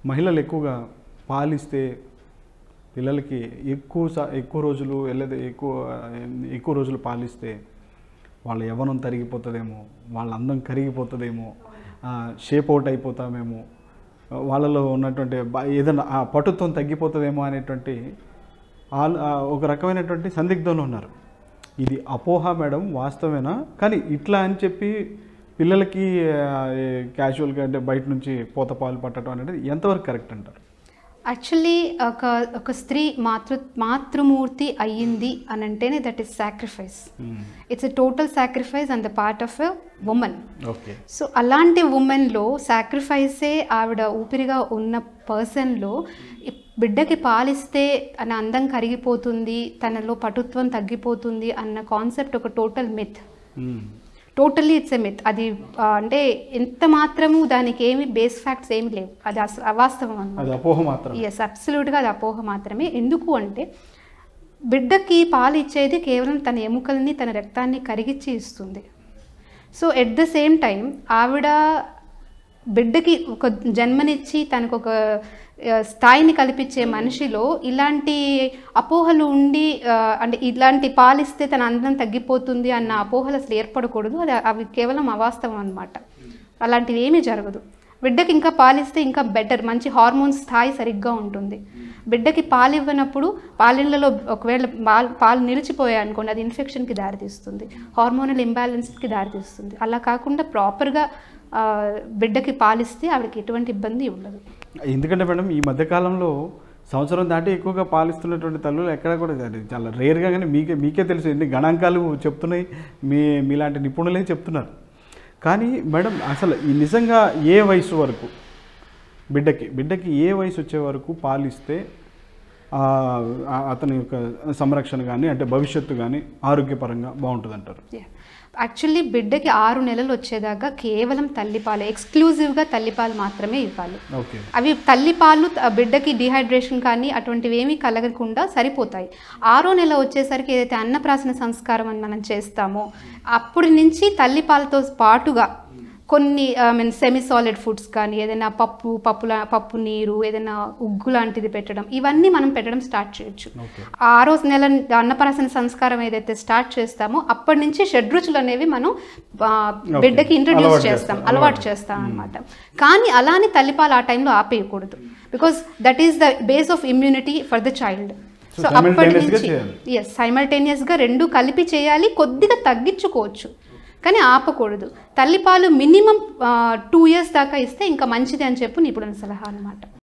మహిళలు ఎక్కువగా పాలిస్తే పిల్లలకి ఎక్కువ సా ఎక్కువ రోజులు లేదా ఎక్కువ ఎక్కువ రోజులు పాలిస్తే వాళ్ళ యవ్వనం తరిగిపోతుందేమో వాళ్ళ అందం కరిగిపోతుందేమో షేప్ అవుట్ అయిపోతామేమో వాళ్ళలో ఉన్నటువంటి బ- ఏదైనా ఆ పటుత్వం తగ్గిపోతుందేమో అనేటువంటి ఆల్- ఆ ఒక రకమైనటువంటి సందిగ్ధంలో ఉన్నారు ఇది అపోహ మేడం వాస్తవేనా కానీ ఇట్లా అని చెప్పి పిల్లలకి క్యాజువల్గా అంటే బయట నుంచి పూత పాలు పట్టడం అనేది ఎంతవరకు కరెక్ట్ అంటారు యాక్చువల్లీ ఒక ఒక స్త్రీ మాతృ మాతృమూర్తి అయ్యింది అని అంటేనే that is sacrifice it's a total sacrifice on the part of a women okay so అలాంటి ఉమెన్లో సాక్రిఫైసే ఆవిడ ఊపిరిగా ఉన్న పర్సన్లో బిడ్డకి పాలిస్తే తన అందం కరిగిపోతుంది తనలో పటుత్వం తగ్గిపోతుంది అన్న కాన్సెప్ట్ ఒక total myth totally it's a myth అది ఆ, అంటే ఎంత మాత్రము దానికి ఏమి బేస్ ఫ్యాక్ట్స్ ఏమి లేవు అది అసలు అవాస్తవం అన్నమాట అది అపోహ మాత్రం ఎస్ అబ్సల్యూట్గా అది అపోహ మాత్రమే ఎందుకు అంటే బిడ్డకి పాలు ఇచ్చేది కేవలం తన ఎముకల్ని తన రక్తాన్ని కరిగిచ్చి ఇస్తుంది so at the same time ఆవిడ బిడ్డకి ఒక జన్మనిచ్చి తనకు ఒక ఆ, స్థాయిని కల్పించే మనిషిలో ఇలాంటి అపోహలు ఉండి ఆ, అంటే ఇలాంటి పాలిస్తే తన అందం తగ్గిపోతుంది అన్న అపోహలు అసలు ఏర్పడకూడదు అది అవి కేవలం అవాస్తవం అన్నమాట అలాంటివి ఏమీ జరగదు బిడ్డకి ఇంకా పాలిస్తే ఇంకా బెటర్ మంచి హార్మోన్స్ స్థాయి సరిగ్గా ఉంటుంది బిడ్డకి పాలు ఇవ్వనప్పుడు పాలిళ్ళలో ఒకవేళ పాలు పాలు నిలిచిపోయాయి అనుకోండి అది ఇన్ఫెక్షన్కి దారితీస్తుంది హార్మోనల్ ఇంబ్యాలెన్స్కి దారితీస్తుంది అలా కాకుండా ప్రాపర్గా బిడ్డకి పాలిస్తే ఆవిడకి ఎటువంటి ఇబ్బంది ఉండదు ఎందుకంటే మేడం ఈ మధ్యకాలంలో సంవత్సరం దాటి ఎక్కువగా పాలిస్తున్నటువంటి తల్లులు ఎక్కడ కూడా అది చాలా రేర్గా కానీ మీకే మీకే తెలుసు ఎన్ని గణాంకాలు చెప్తున్నాయి మీ మీలాంటి నిపుణులే చెప్తున్నారు కానీ మేడం అసలు ఈ నిజంగా ఏ వయసు వరకు బిడ్డకి బిడ్డకి ఏ వయసు వచ్చే వరకు పాలిస్తే ఆ, ఆ- అతని యొక్క సంరక్షణ కానీ అంటే భవిష్యత్తు కానీ ఆరోగ్యపరంగా బాగుంటుంది అంటారు యాక్చువల్లీ బిడ్డకి ఆరు నెలలు వచ్చేదాకా కేవలం తల్లిపాలు ఎక్స్క్లూజివ్గా తల్లిపాలు మాత్రమే ఇవ్వాలి ఓకే అవి తల్లిపాలు త- బిడ్డకి డిహైడ్రేషన్ కానీ అటువంటివి ఏమీ కలగకుండా సరిపోతాయి ఆరో నెల వచ్చేసరికి ఏదైతే అన్నప్రాసన సంస్కారం అని మనం చేస్తామో అప్పటి నుంచి తల్లిపాలతో పాటుగా కొన్ని I mean semi solid foods కానీ ఏదైనా పప్పు పప్పుల పప్పు నీరు ఏదైనా ఉగ్గు లాంటిది పెట్టడం ఇవన్నీ మనం పెట్టడం స్టార్ట్ చేయొచ్చు ఓకే ఆరో నెల అన్నప్రాసన సంస్కారం ఏదైతే స్టార్ట్ చేస్తామో అప్పటి నుంచి షడ్రుచులు అనేవి మనం ఆ, బిడ్డకి ఇంట్రడ్యూస్ అలవాటు చేస్తాం చేస్తాం, అలవాటు చేస్తాం అనమాట కానీ అలానే తల్లిపాలు ఆ టైంలో ఆపేయకూడదు because that is the base of immunity for the child So, so అప్పటి simultaneous గా నుంచి చేయాలి. ఎస్ సైమల్టేనియస్గా రెండు కలిపి చేయాలి కొద్దిగా తగ్గించుకోవచ్చు కానీ ఆపకూడదు తల్లిపాలు మినిమం టూ ఇయర్స్ దాకా ఇస్తే ఇంకా మంచిది అని చెప్పు నిపుణుల సలహా అనమాట